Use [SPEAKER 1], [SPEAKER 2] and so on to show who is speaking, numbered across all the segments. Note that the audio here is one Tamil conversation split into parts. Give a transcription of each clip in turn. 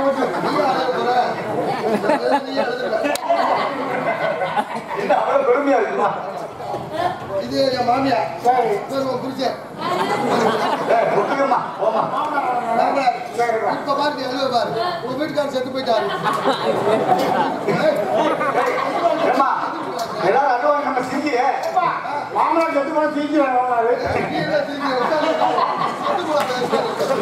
[SPEAKER 1] நீ அழுக போற. நீ அழுதுட்ட.
[SPEAKER 2] என்ன அவ்வளவு பெருமையா இருக்குமா
[SPEAKER 1] இது என் மாமியா சரி உன் புரிச்சேன்
[SPEAKER 2] ஏய், ஒத்துக்கம்மா போமா
[SPEAKER 1] இப்ப பாருங்க எழுத பாரு உங்க வீட்டுக்காரர் செத்து போயிட்டாரு ஏய்,
[SPEAKER 2] ஏம்மா எல்லாரும் அழுவாங்க நம்ம சிரிக்கிற மாமனார் செத்து போன சிரிக்கிற மாமனாரு
[SPEAKER 1] நீ என்ன திரும்பி உட்கார்ந்து செத்து போறாங்க.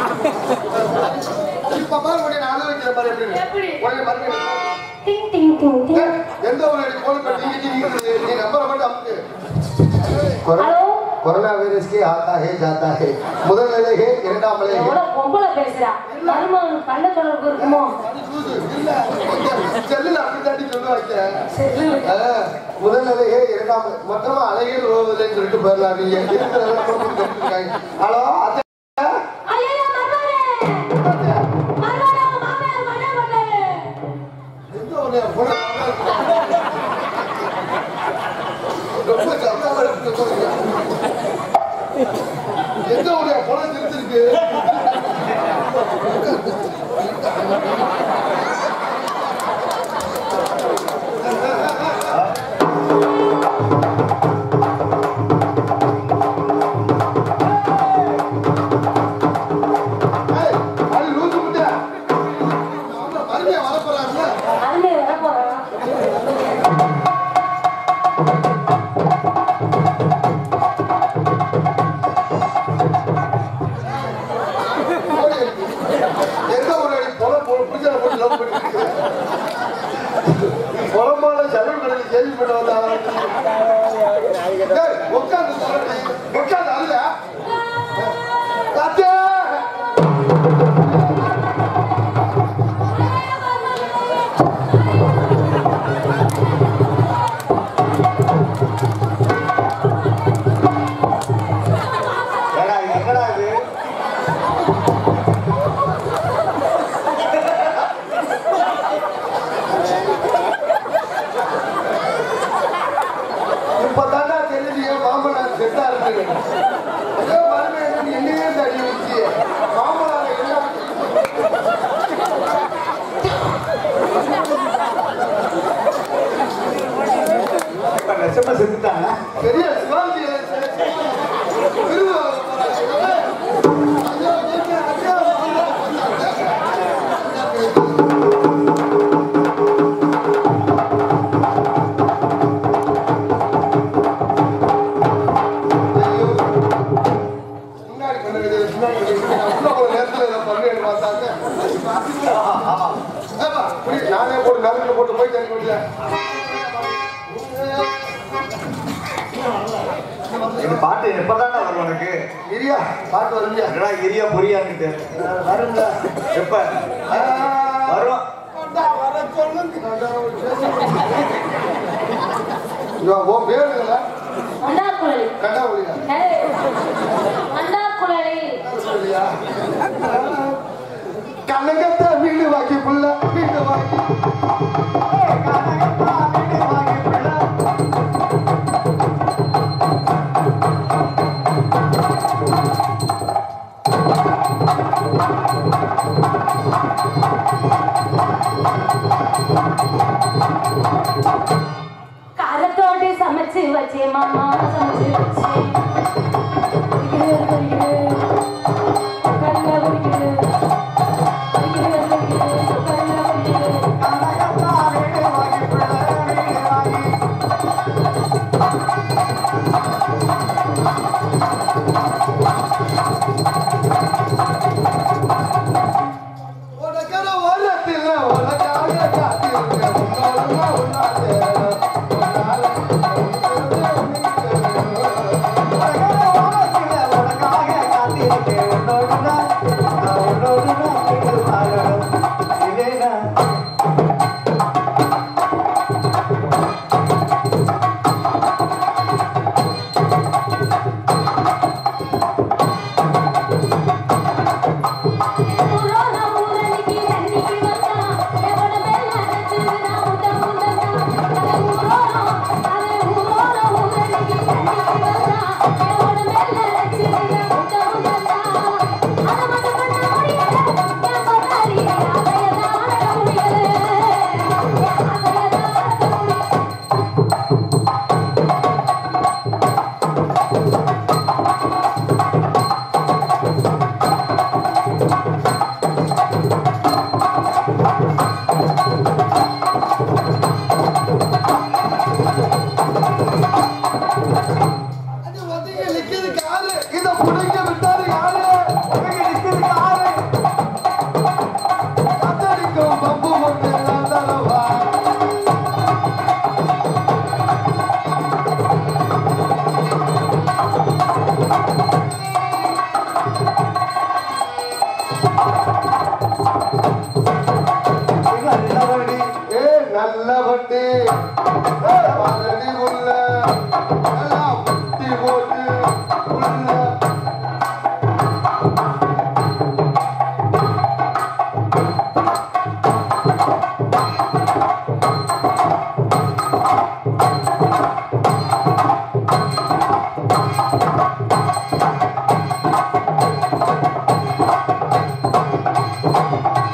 [SPEAKER 1] இப்ப பாரு உடனே நான் அழுக வைக்கிற பாரு எப்படி
[SPEAKER 3] எப்படி?
[SPEAKER 1] உடனே மறுபடியும்
[SPEAKER 3] டிங் டிங் டிங் டிங்
[SPEAKER 1] ஏய், எந்த ஒரு அடி போன் பண்ணி நீ நீ நீ நம்பரை மட்டும் அமுக்கு
[SPEAKER 3] ஹலோ
[SPEAKER 1] கொரோனா வைரஸ் के आता है जाता है முதல் நிலை है இரண்டாம் நிலை है
[SPEAKER 3] எவ்வளவு பொம்பளை பேசுறா மருமகன் கள்ள தொடர்பு இருக்குமோ
[SPEAKER 1] இல்ல செல்லுல அப்படித்தாண்டி சொல்லுவாங்க
[SPEAKER 3] சரி
[SPEAKER 1] ஆ, முதல் நிலையே இரண்டாம் மொத்தமா அழகில் ஓவதுன்னு சொல்லிட்டு போயிடலாம் நீங்க இருக்கிறதெல்லாம் போட்டு கட்டிருக்காங்க ஹலோ அத்தை
[SPEAKER 3] ஐயோ மருமகனே மருமகனே உன் மாமியார் மண்ணை போட்டாரு
[SPEAKER 1] எங்க ஒரு பொண்ணு ரொம்ப சத்தமா இருக்கு சொல்லுங்க. எங்க ஒரு பொண்ணு திருத்திருக்கு ஏய், அது லூசு முட்டை. ஆமா, மறுபடியும் வரப்போறாருல்ல
[SPEAKER 3] அருமை வர போறான்
[SPEAKER 1] எந்த ஒரு அடி பொல புடிச்சல போட்டு லவ் பண்ணிட்டு பொலமால செலவு கடையில் கேள்விப்பட்ட வந்தாங்க உட்காந்து உட்காந்து அழுத அத்தே
[SPEAKER 2] ஏடா இது என்னடா இது
[SPEAKER 1] இப்பதாண்டா தெரியுது என் மாமனார் செட்டா இருக்கு ஐயோ மருமகன் என்னையே தடி வச்சு மாமனார் என்ன
[SPEAKER 2] இப்ப நெசமா செத்துட்டாங்க
[SPEAKER 1] பெரிய சிவாஜி விருது வாங்க போறாங்க. ஐயோ, நீங்க ஐயோ, ஐயோ. முன்னாடி பண்ணுறது, பின்னாடி பண்ணுறது. இன்னும் கொஞ்ச நேரத்துல இதை பண்ணிட்டு பார்த்தாங்க. ஏப்பா, புடி, நானே போட்டு நறுக்குல போட்டு போய் தண்ணி குடிக்கல.
[SPEAKER 2] இந்த பாட்டு எப்பதான்டா வரும் உனக்கு
[SPEAKER 1] இரியா பாட்டு வருவியா
[SPEAKER 2] என்னடா இரியா பொரியான்னுட்டு
[SPEAKER 1] வரும்ல
[SPEAKER 2] எப்ப வரும்
[SPEAKER 1] ஐயோ, உன் பேரு என்ன?
[SPEAKER 3] மண்டாக்குழலி
[SPEAKER 1] கண்டாபுலியா?
[SPEAKER 3] ஏய், மண்டாக்குழலி
[SPEAKER 1] சொல்லியா? கனகத்தை வீடு வாக்கி புள்ள வீடு வாக்கி
[SPEAKER 3] காரத்தோடு சமைச்சு வச்சே மாமா சமைச்சு வச்சே குடிக்கிறது, குடிக்கிறது. கல்ல குடிக்கிறது. குடிக்கிறது, குடிக்கிறது. கல்ல குடிக்கிறது.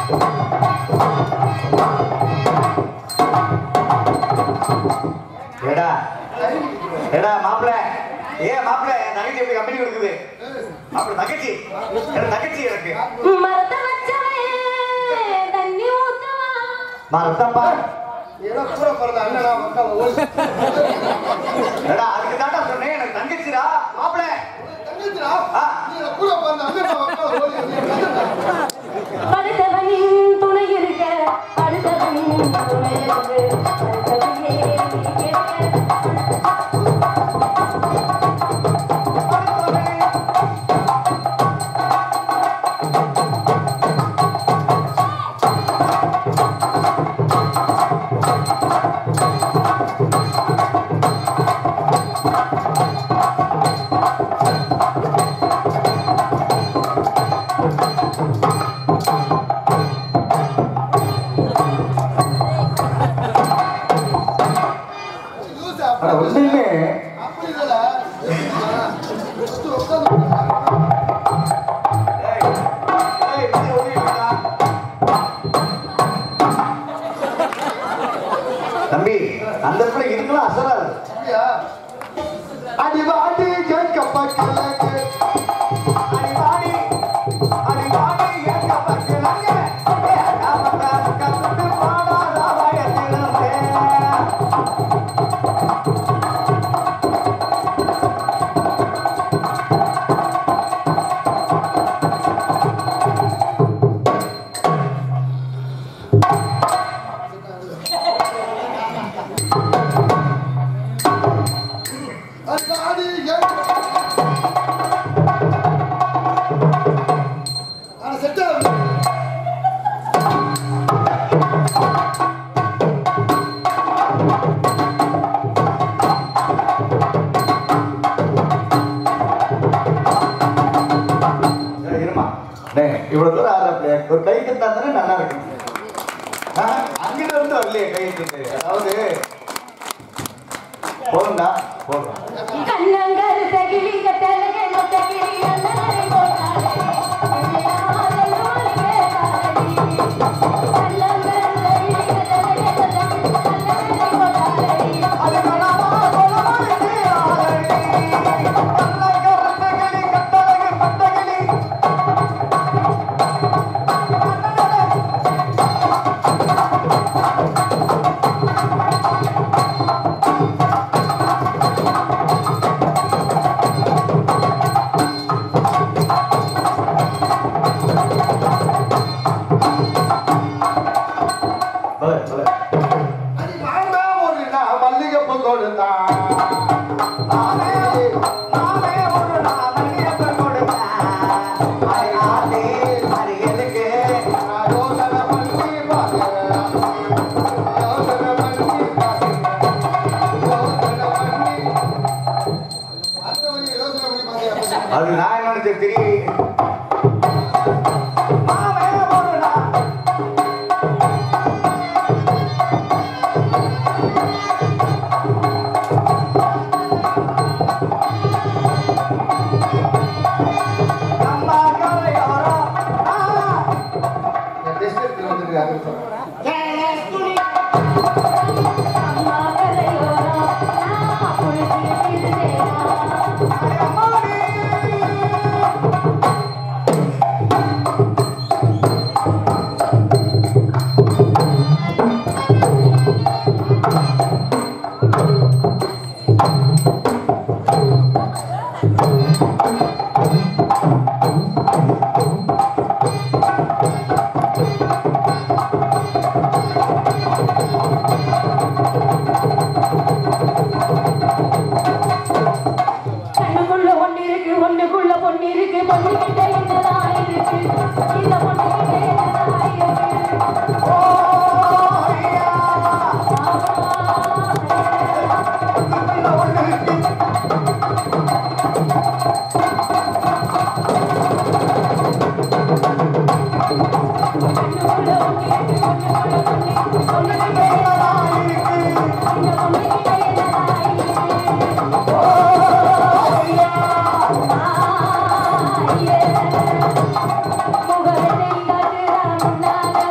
[SPEAKER 2] ஏடா ஏடா மாப்பிள்ள ஏன் மாப்பிள்ள என் தங்கச்சி எப்படி கம்பெனி கொடுக்குது மாப்பிள்ள தங்கச்சி எனக்கு தங்கச்சி எனக்கு
[SPEAKER 3] மரத்த வச்சவன் தண்ணி ஊத்துவா
[SPEAKER 2] மறந்தப்பா
[SPEAKER 1] ஏன்னா கூட பிறந்த அண்ணனா மக்கள் ஓடி
[SPEAKER 2] ஏடா அதுக்கு தாண்டா சொன்னேன் எனக்கு தங்கச்சிடா மாப்பிள்ள
[SPEAKER 1] தங்கச்சிடா
[SPEAKER 2] ஆ.
[SPEAKER 1] நீ எனக்கு கூட பிறந்த அண்ணனா மக்கள் ஓடி
[SPEAKER 3] படுத்தவனின் துணை இருக்க அடுத்தவனின் துணை இருக்கு அடுத்தவனே கேட்க
[SPEAKER 1] லூசு
[SPEAKER 2] அட
[SPEAKER 1] அப்படி
[SPEAKER 2] உண்மையுமே
[SPEAKER 1] அப்படி இல்லடா ஃபர்ஸ்ட் உட்கார்ந்து
[SPEAKER 2] ஏய், ஏய், இப்படி ஒதுங்கிடுடா. தம்பி அந்த பிள்ளை இருக்கலாம் அசராது
[SPEAKER 1] அப்படியா அடி வாடி கேட்க பக்கலக்கு
[SPEAKER 2] அடி வாடி, அடி வாடி, எங்க பக்கலாங்க. ஏ, காமத்தா, கத்துட்டு பாடாத வயசிலிருந்தே.
[SPEAKER 1] அடி வாடி கேட்க ஆனா செட் ஆகுது
[SPEAKER 2] ஏய், இருமா. டேய், இவ்வளவு தூரம் ஆடுறப்ப ஒரு கை தட்டா தானே நல்லா இருக்கும் ஆ, அங்கிட்ட இருந்து வரலையே கை தட்டு அதாவது போதும்டா போதும்
[SPEAKER 3] கண்ணங்கரு தகிலி கட்டலகை மொத்தகிலி அண்ணனை போட்டாலே இளையாதல் நூலி கேட்டாலே கண்ணங்கரு தகிலி கட்டலகை மொத்தகிலி அண்ணனை போட்டாலே
[SPEAKER 2] அது கணவா கொலமணிக்கு ஆளடி. கண்ணக ரத்தகிளி, கட்டழகு பட்டகிளி. போல, போல.
[SPEAKER 1] அடி வாங்க ஒரு நான் மல்லிகைப்பூ கொடுத்தான்
[SPEAKER 2] நானே, நானே ஒரு நாள் மல்லிகைப்பூ கொடுத்தேன். ஐ, ஆசை, அரியலுக்கு.
[SPEAKER 1] நான் யோசனை பண்ணி பார்க்கிறேன் யோசனை பண்ணி பார்க்கிறேன் யோசனை பண்ணி அடுத்தவங்க யோசனை பண்ணி பார்க்கிறேன்
[SPEAKER 2] அது நான் என்ன நினைச்சேன் தெரியும் நானே ஒரு நாள் நம்ம கரையோரம் ஆ
[SPEAKER 1] டெஸ்ட் எடுத்து வந்துருக்காங்க
[SPEAKER 3] அம்மா கரையோரம் நான் குளிச்சிருந்தேனா கண்ணுக்குள்ள ஒண்ணு இருக்கு ஒண்ணுக்குள்ள பொண்ணு இருக்கு பொண்ணுகிட்ட என்னதான் இருக்கு இந்த பொண்ணுகிட்ட என்னதான் இருக்கு கண்ணுக்குள்ள ஒண்ணு இருக்கு ஒண்ணுக்குள்ள பொண்ணு இருக்கு பொண்ணுகிட்ட என்னதான் இருக்கு இந்த பொண்ணுகிட்ட என்னதான் இருக்கு முகத்தை காட்டுறா முன்னால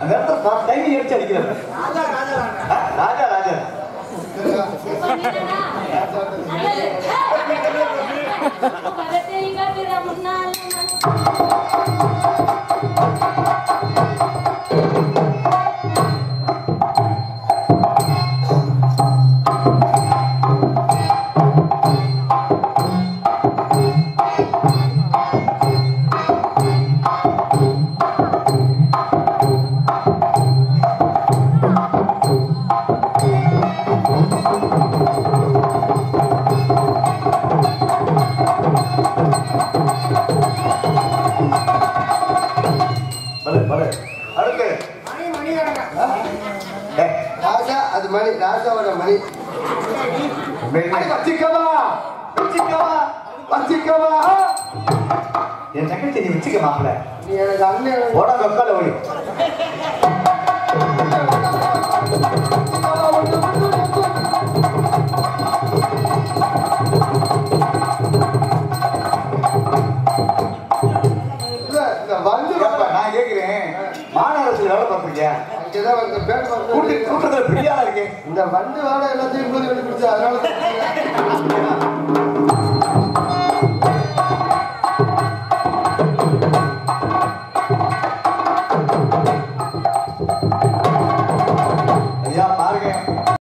[SPEAKER 2] அந்த இடத்துல பா- டைமிங் அடிச்சு அடிக்கிறது ஆ, ராஜா ராஜா படு படு அடுத்து டேய்,
[SPEAKER 1] ராஜா அது மணி ராஜாவோட மணி
[SPEAKER 2] உண்மையிலே
[SPEAKER 1] அடி வச்சிக்கவா
[SPEAKER 2] வச்சுக்கவா
[SPEAKER 1] வச்சிக்கவா
[SPEAKER 2] என் தங்கச்சி நீ வச்சுக்க மாப்பிள்ள
[SPEAKER 1] நீ எனக்கு அண்ணன்
[SPEAKER 2] போடா வெக்கால ஓடி
[SPEAKER 1] இல்ல இந்த வந்து
[SPEAKER 2] ஏப்பா, நான் கேக்குறேன் மாநகரத்துல வேலை பார்த்திருக்கியா
[SPEAKER 1] அங்கதான் வந்து பேர்
[SPEAKER 2] கூட்டு
[SPEAKER 1] வந்து
[SPEAKER 2] கூட்டத்துல பிரியாத இருக்கேன்
[SPEAKER 1] இந்த வண்டு வேலை எல்லாத்தையும் இப்போது கண்டுபிடிச்சு அதனால தான்